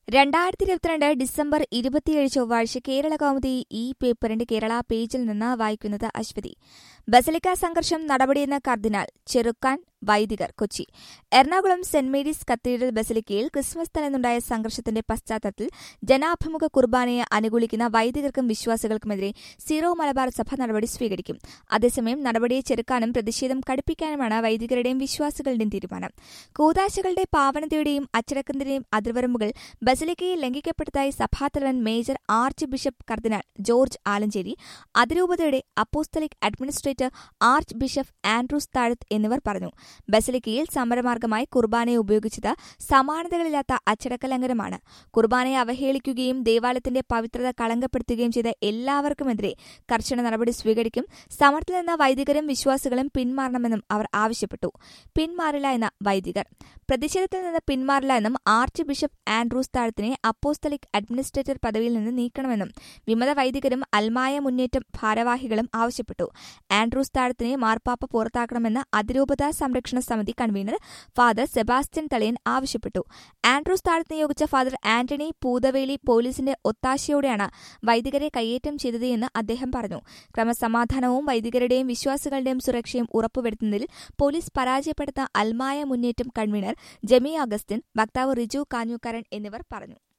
രണ്ടായിരത്തി ഇരുപത്തിരണ്ട് ഡിസംബർ ഇരുപത്തിയേഴ് ചൊവ്വാഴ്ച കേരള കൗമുദി ഈ പേപ്പറിന്റെ കേരള പേജിൽ നിന്ന് വായിക്കുന്നത് അശ്വതി ബസലിക്ക സംഘർഷം നടപടിയെന്ന കർദിനാൾ ചെറുക്കാൻ വൈദികർ Kochi Ernakulam saint Mary's cathedral ബസലിക്കയിൽ ക്രിസ്മസ് തലേന്നുണ്ടായ സംഘർഷത്തിന്റെ പശ്ചാത്തലത്തിൽ ജനാഭിമുഖ കുർബാനയെ അനുകൂലിക്കുന്ന വൈദികർക്കും വിശ്വാസികൾക്കുമെതിരെ സീറോ മലബാർ സഭ നടപടി സ്വീകരിക്കും അതേസമയം നടപടിയെ ചെറുക്കാനും പ്രതിഷേധം കടുപ്പിക്കാനുമാണ് വൈദികരുടെയും വിശ്വാസികളുടെയും തീരുമാനം കൂതാശകളുടെ പാവനതയുടെയും അച്ചടക്കത്തിന്റെയും അതിർവരമ്പുകൾ ബസലിക്കയിൽ ലംഘിക്കപ്പെട്ടതായി സഭാതലവൻ മേജർ ആർച്ച് ബിഷപ്പ് കർദിനാൾ ജോർജ് ആലഞ്ചേരി അതിരൂപതയുടെ apostolic administrator archbishop Andrews Thazhath എന്നിവർ പറഞ്ഞു ബസലിക്കയിൽ സമരമാർഗമായി കുർബാനയെ ഉപയോഗിച്ചത് സമാനതകളില്ലാത്ത അച്ചടക്ക ലംഘനമാണ് കുർബാനയെ അവഹേളിക്കുകയും ദേവാലയത്തിന്റെ പവിത്രത കളങ്കപ്പെടുത്തുകയും ചെയ്ത എല്ലാവർക്കുമെതിരെ കർശന നടപടി സ്വീകരിക്കും സമരത്തിൽ നിന്ന് വൈദികരും വിശ്വാസികളും പിന്മാറണമെന്നും അവർ ആവശ്യപ്പെട്ടു പിന്മാറില്ല എന്ന വൈദികർ പ്രതിഷേധത്തിൽ നിന്ന് പിന്മാറില്ല എന്നും ആർച്ച് ബിഷപ്പ് ആൻഡ്രൂസ് താഴത്തിനെ അപ്പോസ്തലിക് അഡ്മിനിസ്ട്രേറ്റർ പദവിയിൽ നിന്ന് നീക്കണമെന്നും വിമത വൈദികരും അൽമായ മുന്നേറ്റം ഭാരവാഹികളും ആവശ്യപ്പെട്ടു ആൻഡ്രൂസ് താഴത്തിനെ മാർപ്പാപ്പ പുറത്താക്കണമെന്ന് അതിരൂപത സംരക്ഷണ സമിതി കൺവീനർ ഫാദർ സെബാസ്റ്റ്യൻ തളിയൻ ആവശ്യപ്പെട്ടു ആൻഡ്രൂസ് താഴത്ത് നിയോഗിച്ച ഫാദർ ആന്റണി പൂതവേലി പോലീസിന്റെ ഒത്താശയോടെയാണ് വൈദികരെ കയ്യേറ്റം ചെയ്തത് എന്ന് അദ്ദേഹം പറഞ്ഞു ക്രമസമാധാനവും വൈദികരുടെയും വിശ്വാസികളുടെയും സുരക്ഷയും ഉറപ്പുവരുത്തുന്നതിൽ പോലീസ് പരാജയപ്പെടുത്ത അൽമായ മുന്നേറ്റം കൺവീനർ ജെമി അഗസ്റ്റിൻ വക്താവ് റിജു കാഞ്ഞൂക്കരൻ എന്നിവർ പറഞ്ഞു